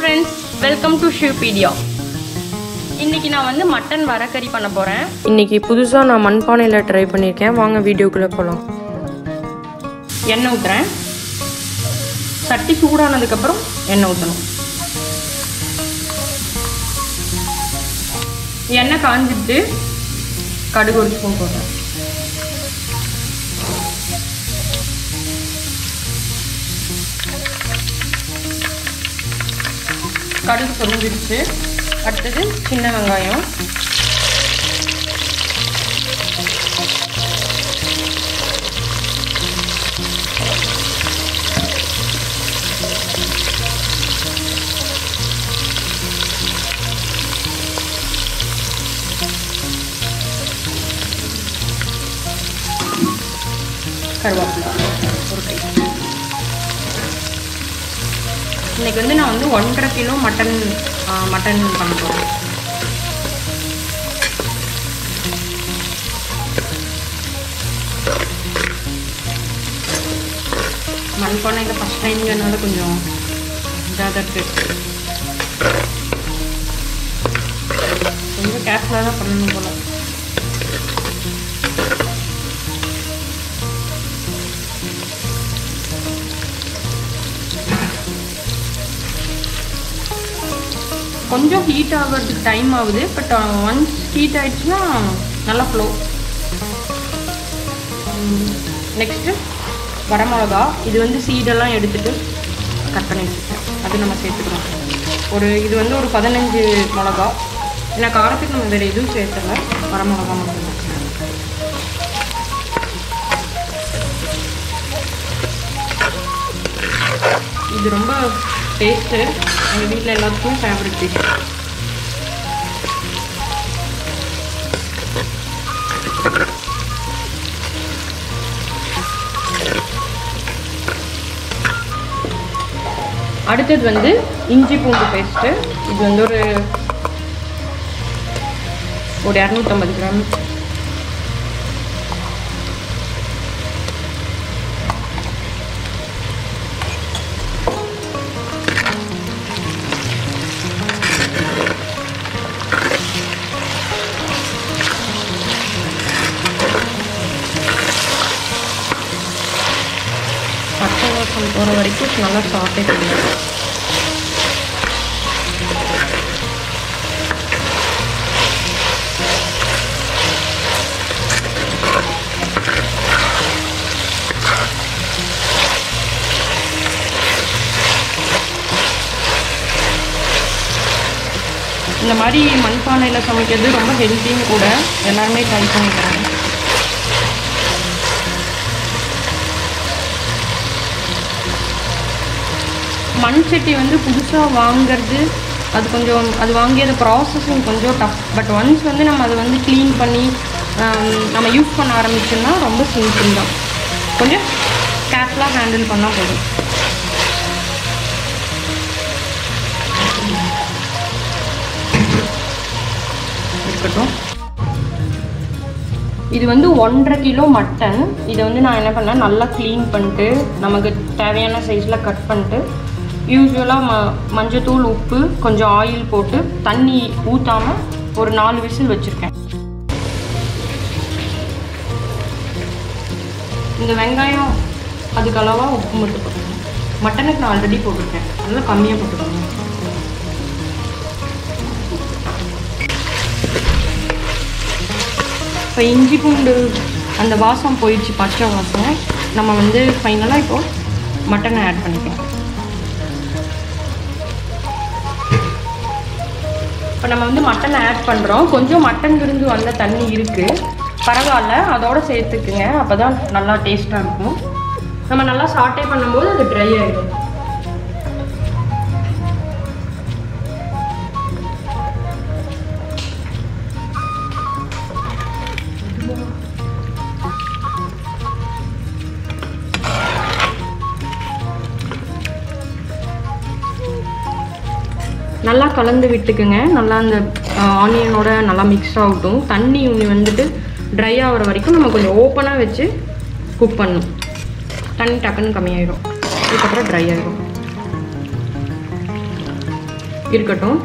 friends welcome to ஷிவ்பீடியா இன்னைக்கு நான் வந்து மட்டன் வரக்கறி பண்ண போகிறேன் இன்னைக்கு புதுசாக நான் மண்பானையில் ட்ரை பண்ணியிருக்கேன் வாங்க வீடியோக்குள்ளே போகலாம் எண்ணெய் ஊற்றுறேன் சட்டி சூடானதுக்கப்புறம் எண்ணெய் ஊற்றணும் எண்ணெய் காஞ்சிட்டு கடுகு ஒரு ஸ்பூன் போடுறேன் கடுகு பொரிஞ்சிடுச்சு அடுத்தது சின்ன வெங்காயம் கருவேப்பிலை ஒரு கை இன்னைக்கு வந்து நான் வந்து ஒன்றரை கிலோ மட்டன் ஆ, மட்டன் பண்ண போகிறேன் மண்பானையில் ஃபஸ்ட் டைம்ங்கிறனால கொஞ்சம் இதாக தான் இருக்கு கொஞ்சம் கேர்ஃபுல்லாக தான் பண்ணணும் போல கொஞ்சம் ஹீட் ஆகிறதுக்கு டைம் ஆகுது பட் ஒன்ஸ் ஹீட் ஆயிடுச்சுன்னா நல்லா ஃப்ளோ நெக்ஸ்ட்டு வரமிளகா இது வந்து சீடெல்லாம் எடுத்துட்டு கட் பண்ணி வச்சுருக்கேன் அது நம்ம சேர்த்துக்கிறோம் ஒரு இது வந்து ஒரு பதினஞ்சு மிளகா ஏன்னா காரத்துக்கு நம்ம வேறு எதுவும் சேர்த்தல வரமிளகா மட்டும் இது ரொம்ப டேஸ்ட்டு எங்கள் வீட்டில் எல்லாத்துக்கும் ஃபேவரட் டிஷ் அடுத்தது வந்து இஞ்சி பூண்டு பேஸ்ட்டு இது வந்து ஒரு ஒரு இரநூத்தம்பது கிராம் பச்சை வாசம் போகிற வரைக்கும் நல்லா சாப்பிட்டே பண்ணணும் இந்த மாதிரி மண்பானையில் சமைக்கிறது ரொம்ப ஹெல்த்தியும் கூட எல்லாருமே ட்ரை பண்ணிக்கிறாங்க மண் சட்டி வந்து புதுசாக வாங்குறது அது கொஞ்சம் அது வாங்கி அது ப்ராசஸிங் கொஞ்சம் டஃப் பட் ஒன்ஸ் வந்து நம்ம அதை வந்து க்ளீன் பண்ணி ஆம், நம்ம யூஸ் பண்ண ஆரம்பிச்சோம்னா ரொம்ப சிம்பிள் தான் கொஞ்சம் கேர்ஃபுல்லாக ஹேண்டில் பண்ணால் போதும் இருக்கட்டும் இது வந்து ஒன்றரை கிலோ மட்டன் இதை வந்து நான் என்ன பண்ணேன் நல்லா க்ளீன் பண்ணிட்டு நமக்கு தேவையான சைஸில் கட் பண்ணிட்டு யூஸ்வலாக ம மஞ்சத்தூள் உப்பு கொஞ்சம் ஆயில் போட்டு தண்ணி ஊற்றாமல் ஒரு நாலு விசில் வச்சுருக்கேன் இந்த வெங்காயம் அதுக்கு அளவாக உப்பு மட்டும் போட்டுக்கணும் மட்டனுக்கு நான் ஆல்ரெடி போட்டிருக்கேன் அதனால் கம்மியாக போட்டுக்கணும் இப்போ இஞ்சி பூண்டு அந்த வாசம் போயிடுச்சு பச்சை வாசம் நம்ம வந்து ஃபைனலாக இப்போ மட்டனை ஆட் பண்ணிக்கலாம் இப்போ நம்ம வந்து மட்டனை ஆட் பண்ணுறோம் கொஞ்சம் மட்டன் விருந்து வந்த தண்ணி இருக்குது பரவாயில்ல அதோட சேர்த்துக்குங்க அப்போ தான் நல்லா டேஸ்ட்டாக இருக்கும் நம்ம நல்லா சாட்டே பண்ணும்போது அது ட்ரை ஆகிடும் நல்லா கலந்து விட்டுக்குங்க நல்லா அந்த ஆனியனோட நல்லா மிக்ஸ் ஆகட்டும் தண்ணி ஒன்று வந்துட்டு ட்ரை ஆகிற வரைக்கும் நம்ம கொஞ்சம் ஓப்பனாக வச்சு குக் பண்ணணும் தண்ணி டக்குன்னு கம்மியாயிடும் அதுக்கப்புறம் ட்ரை ஆகிடும் இருக்கட்டும்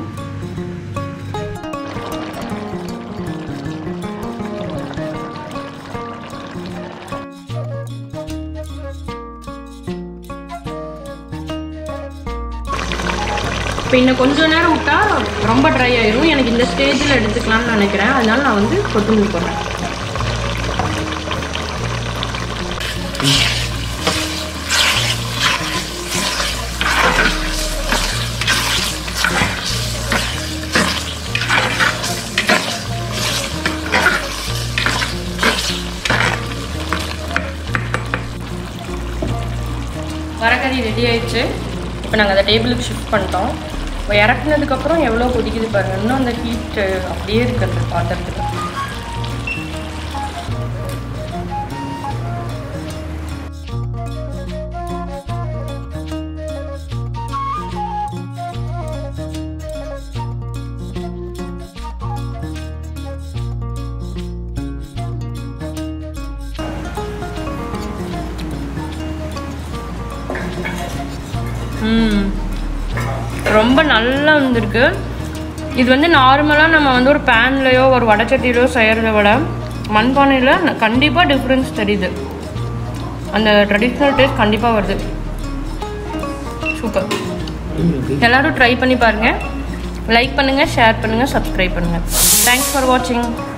இப்போ இன்னும் கொஞ்சம் நேரம் விட்டா ரொம்ப ட்ரை ஆயிரும் எனக்கு இந்த ஸ்டேஜில் எடுத்துக்கலாம்னு நினைக்கிறேன் அதனால நான் வந்து கொத்தமல்லி போடுறேன் வரகறி ரெடி ஆயிடுச்சு இப்போ நாங்கள் அந்த டேபிளுக்கு ஷிஃப்ட் பண்ணிட்டோம் இப்போ இறக்குனதுக்கப்புறம் எவ்வளோ கொதிக்குது பாருங்க இன்னும் அந்த ஹீட் அப்படியே இருக்கு அந்த பாத்திரத்துக்கு ம் ரொம்ப நல்லா வந்திருக்கு இது வந்து நார்மலாக நம்ம வந்து ஒரு பேன்லேயோ ஒரு வடைச்சட்டியிலையோ செய்கிறத விட மண்பானையில் கண்டிப்பாக டிஃப்ரென்ஸ் தெரியுது அந்த ட்ரெடிஷ்னல் டேஸ்ட் கண்டிப்பாக வருது சூப்பர் எல்லாரும் ட்ரை பண்ணி பாருங்கள் லைக் பண்ணுங்கள் ஷேர் பண்ணுங்கள் சப்ஸ்கிரைப் பண்ணுங்கள் தேங்க்ஸ் ஃபார் வாட்சிங்